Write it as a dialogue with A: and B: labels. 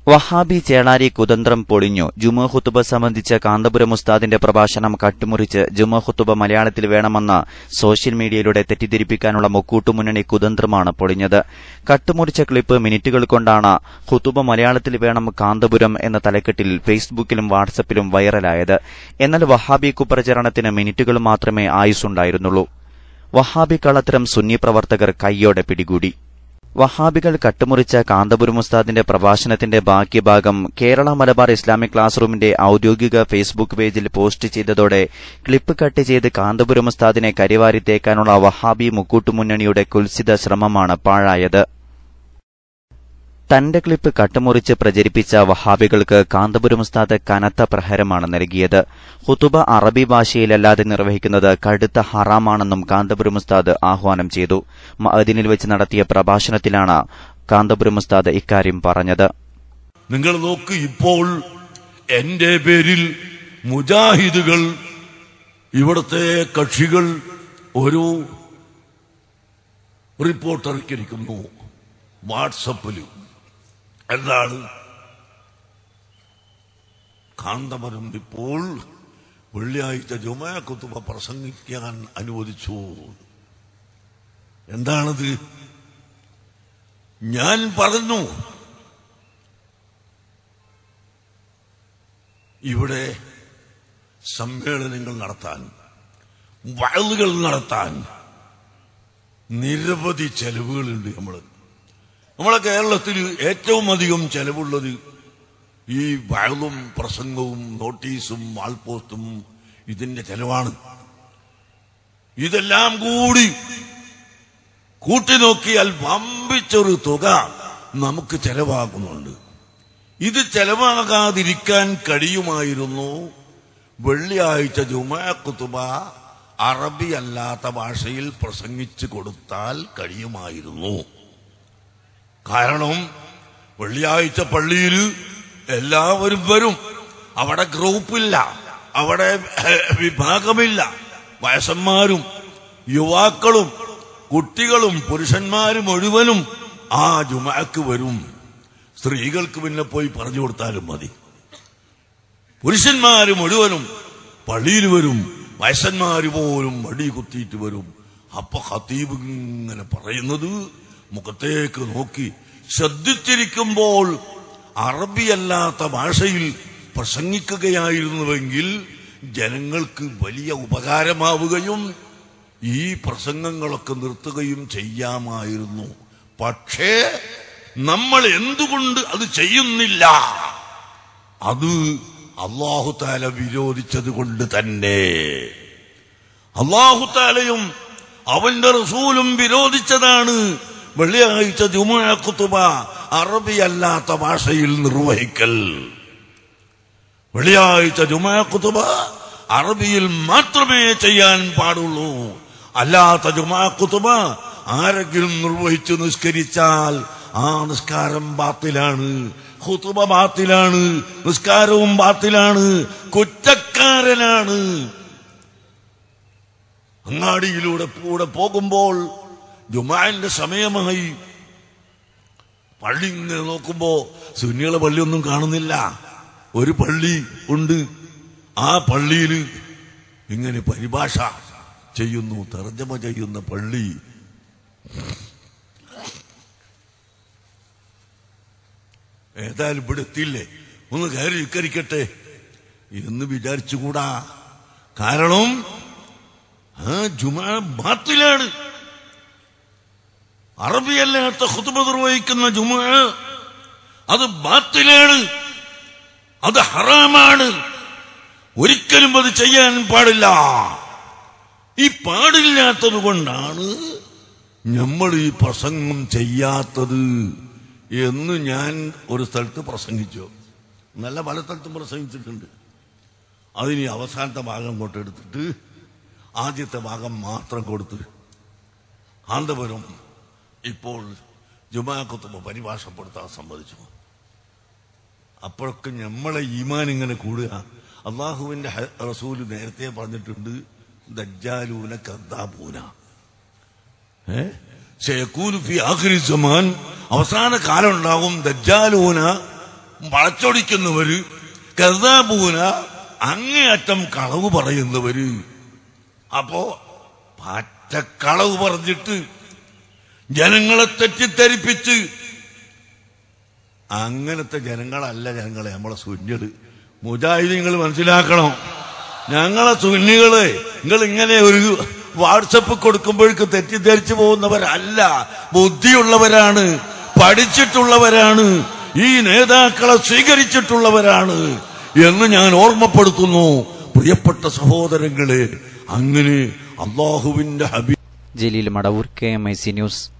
A: വഹാബി ചേളാരി കുതന്ത്രം പൊളിഞ്ഞു ജുമ ഖുത്തുബ സംബന്ധിച്ച് കാന്തപുരം ഉസ്താദിന്റെ പ്രഭാഷണം കട്ടുമുറിച്ച് ജുമ ഖുത്തുബ മലയാളത്തിൽ വേണമെന്ന് സോഷ്യൽ മീഡിയയിലൂടെ തെറ്റിദ്ധരിപ്പിക്കാനുള്ള മുക്കൂട്ടുമുന്നണി കുതന്ത്രമാണ് പൊളിഞ്ഞത് കട്ടുമുറിച്ച ക്ലിപ്പ് മിനിറ്റുകൾ കൊണ്ടാണ് ഖുത്തുബ മലയാളത്തിൽ വേണം കാന്തപുരം എന്ന തലക്കെട്ടിൽ ഫേസ്ബുക്കിലും വാട്സപ്പിലും വൈറലായത് എന്നാൽ വഹാബി കുപ്രചരണത്തിന് മിനിറ്റുകൾ മാത്രമേ ആയുസ്സുണ്ടായിരുന്നുള്ളൂ വഹാബി കളത്തരം സുന്നി പ്രവർത്തകർ കൈയോടെ പിടികൂടി വഹാബികൾ കട്ടുമുറിച്ച കാന്തപുരം ഉസ്താദിന്റെ പ്രഭാഷണത്തിന്റെ ബാക്കി ഭാഗം കേരള മലബാർ ഇസ്ലാമിക് ക്ലാസ് റൂമിന്റെ ഔദ്യോഗിക ഫേസ്ബുക്ക് പേജിൽ പോസ്റ്റ് ചെയ്തതോടെ ക്ലിപ്പ് കട്ട് ചെയ്ത് കാന്തപുരം ഉസ്താദിനെ കരിവാരി തേക്കാനുള്ള വഹാബി മുക്കൂട്ടുമുന്നണിയുടെ കുൽസിത ശ്രമമാണ് പാഴായത് തന്റെ ക്ലിപ്പ് കട്ടുമുറിച്ച് പ്രചരിപ്പിച്ച വഹാബികൾക്ക് കാന്തപുരം ഉസ്താദ് കനത്ത പ്രഹരമാണ് നൽകിയത് ഹുതുബ അറബി ഭാഷയിലല്ലാതെ നിർവഹിക്കുന്നത് കടുത്ത ഹറാമാണെന്നും കാന്തപുരം ഉസ്താദ് ആഹ്വാനം ചെയ്തു മഅദിനിൽ വെച്ച് നടത്തിയ പ്രഭാഷണത്തിലാണ് കാന്തപുരം ഉസ്താദ് ഇക്കാര്യം പറഞ്ഞത്
B: നിങ്ങൾ നോക്ക് ഇപ്പോൾ എന്റെ പേരിൽ മുജാഹിദുകൾ ഇവിടുത്തെ കക്ഷികൾ ഒരു റിപ്പോർട്ട് ഇറക്കിയിരിക്കുന്നു വാട്സപ്പിൽ എന്താണ് കാന്തപുരം ഇപ്പോൾ വെള്ളിയാഴ്ച ജുമാ കുത്തുബ പ്രസംഗിക്കാൻ അനുവദിച്ചു എന്താണത് ഞാൻ പറഞ്ഞു ഇവിടെ സമ്മേളനങ്ങൾ നടത്താൻ വയലുകൾ നടത്താൻ നിരവധി ചെലവുകളുണ്ട് നമ്മൾ നമ്മളെ കേരളത്തിൽ ഏറ്റവും അധികം ചെലവുള്ളത് ഈ വയലും പ്രസംഗവും നോട്ടീസും വാൾപോസ്റ്റും ഇതിന്റെ ചെലവാണ് ഇതെല്ലാം കൂടി കൂട്ടി നോക്കിയാൽ വമ്പിച്ചൊരു തുക നമുക്ക് ചെലവാകുന്നുണ്ട് ഇത് ചെലവാകാതിരിക്കാൻ കഴിയുമായിരുന്നു വെള്ളിയാഴ്ച ജുമാ കുത്തുബ അറബി അല്ലാത്ത ഭാഷയിൽ പ്രസംഗിച്ചു കൊടുത്താൽ കഴിയുമായിരുന്നു കാരണം വെള്ളിയാഴ്ച പള്ളിയിൽ എല്ലാവരും വരും അവിടെ ഗ്രൂപ്പില്ല അവിടെ വിഭാഗമില്ല വയസ്സന്മാരും യുവാക്കളും കുട്ടികളും പുരുഷന്മാരും മുഴുവനും ആ ജുമാക്ക് വരും സ്ത്രീകൾക്ക് പിന്നെ പോയി പറഞ്ഞു കൊടുത്താലും മതി പുരുഷന്മാര് മുഴുവനും പള്ളിയിൽ വരും വയസ്സന്മാര് പോലും വടി കുത്തിയിട്ട് വരും അപ്പൊ ഹത്തീബ് ഇങ്ങനെ പറയുന്നത് മുഖത്തേക്ക് നോക്കി ശ്രദ്ധിച്ചിരിക്കുമ്പോൾ അറബിയല്ലാത്ത ഭാഷയിൽ പ്രസംഗിക്കുകയായിരുന്നുവെങ്കിൽ ജനങ്ങൾക്ക് വലിയ ഉപകാരമാവുകയും ഈ പ്രസംഗങ്ങളൊക്കെ നിർത്തുകയും ചെയ്യാമായിരുന്നു പക്ഷേ നമ്മൾ എന്തുകൊണ്ട് അത് ചെയ്യുന്നില്ല അത് അള്ളാഹുത്താല വിരോധിച്ചത് കൊണ്ട് തന്നെ അള്ളാഹുത്താലയും അവന്റെ റസൂലും വിരോധിച്ചതാണ് വെള്ളിയാഴ്ച ജുമുഅ കുത്തുബ അറബിയല്ലാത്ത ഭാഷയിൽ നിർവഹിക്കൽ വെള്ളിയാഴ്ച ജുമുഅ കുത്തുബ അറബിയിൽ മാത്രമേ ചെയ്യാൻ പാടുള്ളൂ അല്ലാത്ത ജുമാ കുത്തുബ ആരെങ്കിലും നിർവഹിച്ചു നിസ്കരിച്ചാൽ ആ നിസ്കാരം ബാത്തിലാണ് ഹുത്തുബ ബാത്തിലാണ് നിസ്കാരവും ബാത്തിലാണ് കുറ്റക്കാരനാണ് അങ്ങാടിയിലൂടെ കൂടെ പോകുമ്പോൾ ജുമാന്റെ സമയമായി പള്ളി ഇങ്ങനെ നോക്കുമ്പോ സുന്നികളെ പള്ളിയൊന്നും കാണുന്നില്ല ഒരു പള്ളി ഉണ്ട് ആ പള്ളിയിൽ ഇങ്ങനെ പരിഭാഷ ചെയ്യുന്നു തർജ്ജമ ചെയ്യുന്ന പള്ളി ഏതായാലും ഇവിടെ എത്തിയില്ലേ ഒന്ന് കയറി വിക്കരിക്കട്ടെ എന്ന് വിചാരിച്ചുകൂടാ കാരണം ആ ജുമാ ബാത്തിലാണ് അറബിയല്ലാത്ത ഹുതുബ നിർവഹിക്കുന്ന ജുമാ അത് ബാത്തിലാണ് അത് ഹറാമാണ് ഒരിക്കലും അത് ചെയ്യാൻ പാടില്ല ഈ പാടില്ലാത്തത് കൊണ്ടാണ് നമ്മൾ ഈ പ്രസംഗം ചെയ്യാത്തത് എന്ന് ഞാൻ ഒരു സ്ഥലത്ത് പ്രസംഗിച്ചു നല്ല പല സ്ഥലത്തും പ്രസംഗിച്ചിട്ടുണ്ട് അതിന് അവസാനത്തെ ഭാഗം കൊണ്ടെടുത്തിട്ട് ആദ്യത്തെ ഭാഗം മാത്രം കൊടുത്ത് കാന്തപുരം ഇപ്പോൾ ജുമാക്കുത്തുമ്പോ പരിഭാഷപ്പെടുത്താൻ സമ്മതിച്ചു അപ്പോഴൊക്കെ നമ്മളെ ഈമാൻ ഇങ്ങനെ കൂടുക അള്ളാഹുവിന്റെ ഹ- റസൂല് നേരത്തെ പറഞ്ഞിട്ടുണ്ട് ദജ്ജാലൂന കദ്ദാബൂന ഏ ഷെയക്കൂലു ഫി ആഖിരി സമാൻ അവസാന കാലം ഉണ്ടാകും ദജ്ജാലൂന വളച്ചൊടിക്കുന്നവര് കർദാബൂന അങ്ങേയറ്റം കളവ് പറയുന്നവര് അപ്പോ പച്ചക്കളവ് പറഞ്ഞിട്ട് ജനങ്ങളെ തെറ്റിദ്ധരിപ്പിച്ച് അങ്ങനത്തെ ജനങ്ങളല്ല ഞങ്ങളെ നമ്മളെ സുന്യര് മുജാഹിദ് നിങ്ങൾ മനസ്സിലാക്കണം ഞങ്ങളെ സുന്നികള് നിങ്ങൾ ഇങ്ങനെ ഒരു വാട്സപ്പ് കൊടുക്കുമ്പോഴേക്ക് തെറ്റിദ്ധരിച്ചു പോകുന്നവരല്ല ബുദ്ധിയുള്ളവരാണ് പഠിച്ചിട്ടുള്ളവരാണ് ഈ നേതാക്കളെ സ്വീകരിച്ചിട്ടുള്ളവരാണ് എന്ന് ഞാൻ ഓർമ്മപ്പെടുത്തുന്നു പ്രിയപ്പെട്ട സഹോദരങ്ങളെ അങ്ങനെ അള്ളാഹുവിന്റെ Habeeb
A: Jaleel Madavoor K M I C news